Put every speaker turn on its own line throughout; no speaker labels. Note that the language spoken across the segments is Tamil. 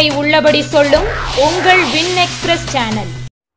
உள்ளபடி சொல்லும் உங்கள் வின் எக்ஸ்பிரஸ் சேனல்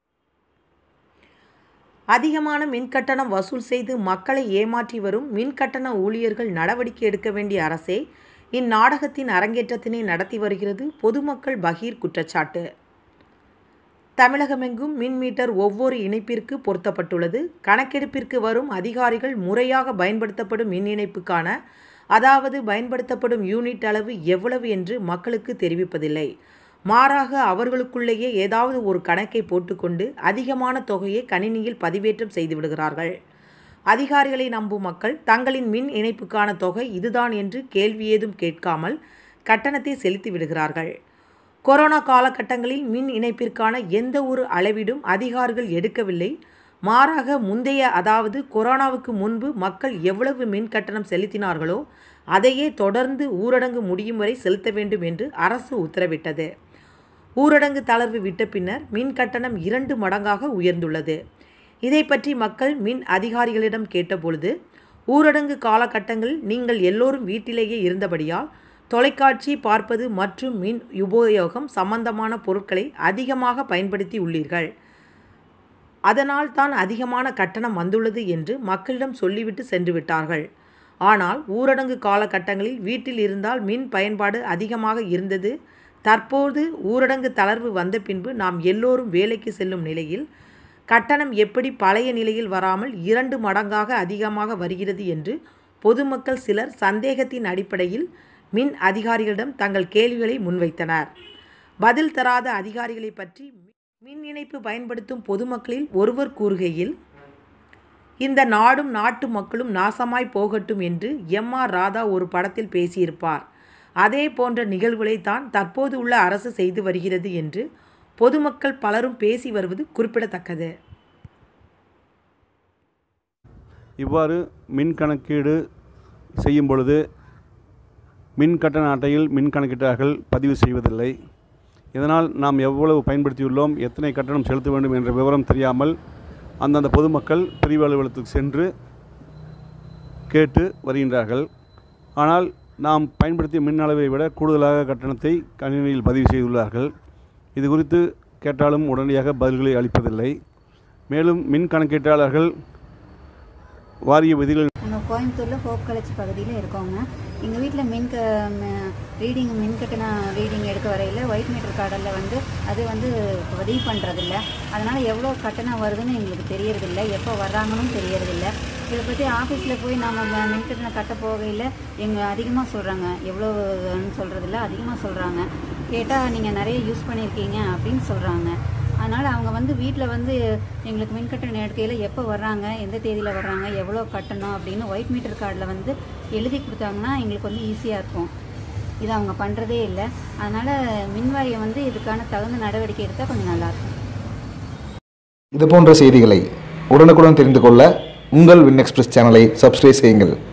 அதிகமான மின்கட்டணம் வசூல் செய்து மக்களை ஏமாற்றி வரும் மின்கட்டண ஊழியர்கள் நடவடிக்கை எடுக்க வேண்டிய அரசே இந்நாடகத்தின் அரங்கேற்றத்தினை நடத்தி வருகிறது பொதுமக்கள் பகீர் குற்றச்சாட்டு தமிழகமெங்கும் மின் மீட்டர் ஒவ்வொரு இணைப்பிற்கு பொருத்தப்பட்டுள்ளது கணக்கெடுப்பிற்கு வரும் அதிகாரிகள் முறையாக பயன்படுத்தப்படும் மின் இணைப்புக்கான அதாவது பயன்படுத்தப்படும் யூனிட் அளவு எவ்வளவு என்று மக்களுக்கு தெரிவிப்பதில்லை மாறாக அவர்களுக்குள்ளேயே ஏதாவது ஒரு கணக்கை போட்டுக்கொண்டு அதிகமான தொகையை கணினியில் பதிவேற்றம் செய்து விடுகிறார்கள் அதிகாரிகளை நம்பும் மக்கள் தங்களின் மின் இணைப்புக்கான தொகை இதுதான் என்று கேள்வி ஏதும் கேட்காமல் கட்டணத்தை செலுத்தி விடுகிறார்கள் கொரோனா காலகட்டங்களில் மின் இணைப்பிற்கான எந்த ஒரு அளவீடும் அதிகாரிகள் எடுக்கவில்லை மாறாக முந்தைய அதாவது கொரோனாவுக்கு முன்பு மக்கள் எவ்வளவு மின் கட்டணம் செலுத்தினார்களோ அதையே தொடர்ந்து ஊரடங்கு முடியும் வரை செலுத்த வேண்டும் என்று அரசு உத்தரவிட்டது ஊரடங்கு தளர்வு விட்ட பின்னர் மின் கட்டணம் இரண்டு மடங்காக உயர்ந்துள்ளது இதை பற்றி மக்கள் மின் அதிகாரிகளிடம் கேட்டபொழுது ஊரடங்கு காலகட்டங்களில் நீங்கள் எல்லோரும் வீட்டிலேயே இருந்தபடியால் தொலைக்காட்சி பார்ப்பது மற்றும் மின் உபயோகம் சம்பந்தமான பொருட்களை அதிகமாக பயன்படுத்தி உள்ளீர்கள் அதனால் தான் அதிகமான கட்டணம் வந்துள்ளது என்று மக்களிடம் சொல்லிவிட்டு சென்று விட்டார்கள் ஆனால் ஊரடங்கு காலகட்டங்களில் வீட்டில் இருந்தால் மின் பயன்பாடு அதிகமாக இருந்தது தற்போது ஊரடங்கு தளர்வு வந்த பின்பு நாம் எல்லோரும் வேலைக்கு செல்லும் நிலையில் கட்டணம் எப்படி பழைய நிலையில் வராமல் இரண்டு மடங்காக அதிகமாக வருகிறது என்று பொதுமக்கள் சிலர் சந்தேகத்தின் அடிப்படையில் மின் அதிகாரிகளிடம் தங்கள் கேள்விகளை முன்வைத்தனர் பதில் தராத அதிகாரிகளை பற்றி மின் இணைப்பு பயன்படுத்தும் பொதுமக்களில் ஒருவர் கூறுகையில் இந்த நாடும் நாட்டு மக்களும் நாசமாய் போகட்டும் என்று எம் ஆர் ராதா ஒரு படத்தில் பேசியிருப்பார் அதே போன்ற நிகழ்வுகளை தான் தற்போது உள்ள அரசு செய்து வருகிறது என்று பொதுமக்கள் பலரும் பேசி வருவது குறிப்பிடத்தக்கது
இவ்வாறு மின் கணக்கீடு செய்யும் பொழுது மின் கட்டண அட்டையில் மின் கணக்கீட்டார்கள் பதிவு செய்வதில்லை இதனால் நாம் எவ்வளவு பயன்படுத்தியுள்ளோம் எத்தனை கட்டணம் செலுத்த வேண்டும் என்ற விவரம் தெரியாமல் அந்தந்த பொதுமக்கள் பிரிவு அலுவலகத்துக்கு சென்று கேட்டு வருகின்றார்கள் ஆனால் நாம் பயன்படுத்திய மின் அளவை விட கூடுதலாக கட்டணத்தை கணினியில் பதிவு செய்துள்ளார்கள் இது குறித்து கேட்டாலும் உடனடியாக பதில்களை அளிப்பதில்லை மேலும் மின் கணக்கீட்டாளர்கள் வாரிய விதிகள்
நாங்கள் கோயம்புத்தூரில் ஹோப் காலேஜ் பகுதியில் இருக்கோங்க எங்கள் வீட்டில் மின் க ரீடிங் மின் கட்டண ரீடிங் எடுக்க வரையில் ஒயிட் மீட்டர் கார்டில் வந்து அது வந்து பதிவு பண்ணுறதில்ல அதனால் எவ்வளோ கட்டணம் வருதுன்னு எங்களுக்கு தெரியறதில்ல எப்போ வர்றாங்கன்னு தெரியறதில்ல இதை பற்றி ஆஃபீஸில் போய் நம்ம ம- மின் கட்டணம் கட்ட போகையில் எங்கள் அதிகமாக சொல்கிறாங்க எவ்வளோன்னு சொல்கிறதில்ல அதிகமாக சொல்கிறாங்க கேட்டால் நீங்கள் நிறைய யூஸ் பண்ணியிருக்கீங்க அப்படின்னு சொல்கிறாங்க அதனால் அவங்க வந்து வீட்டில் வந்து எங்களுக்கு மின் கட்டணம் எடுக்கையில் எப்போ வர்றாங்க எந்த தேதியில் வர்றாங்க எவ்வளோ கட்டணும் அப்படின்னு ஒயிட் மீட்டர் கார்டில் வந்து எழுதி கொடுத்தாங்கன்னா எங்களுக்கு வந்து ஈஸியாக இருக்கும் இது அவங்க பண்ணுறதே இல்லை அதனால் மின் வாரியம் வந்து இதுக்கான தகுந்த நடவடிக்கை எடுத்தால் கொஞ்சம் நல்லாயிருக்கும்
இது போன்ற செய்திகளை உடனுக்குடன் தெரிந்து கொள்ள உங்கள் வின் எக்ஸ்பிரஸ் சேனலை சப்ஸ்கிரைப் செய்யுங்கள்